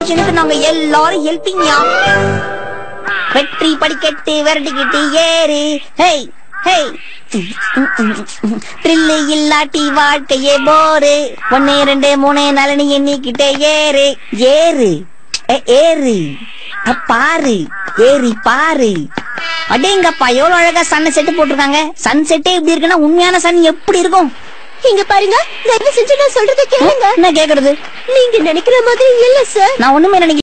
எனக்கு நாங்க எல்லாரும் ஹெல்பிங்யா வெற்றி படிக்கட்டு விரட்டிக்கிட்டு ஏறு ஹேய் ஹேய் ட்ரில்லு இல்லாட்டி வாழ்க்கையே போரு ஒன்னு ரெண்டு மூணு நலனி எண்ணிக்கிட்டே ஏறு ஏறு ஏ, ஏறு அ, பாரு ஏறி பாரு அடேங்கப்பா எவ்வளவு அழகா சன் செட்டு போட்டிருக்காங்க சன் செட்டே இப்படி இருக்குன்னா உண்மையான சன் எப்படி இருக்கும் இங்க பாருங்க தயவு செஞ்சு நான் சொல்றதை கேளுங்க என்ன கேக்குறது நீங்க நினைக்கிற மாதிரி இல்ல சார் நான் ஒண்ணுமே நினைக்க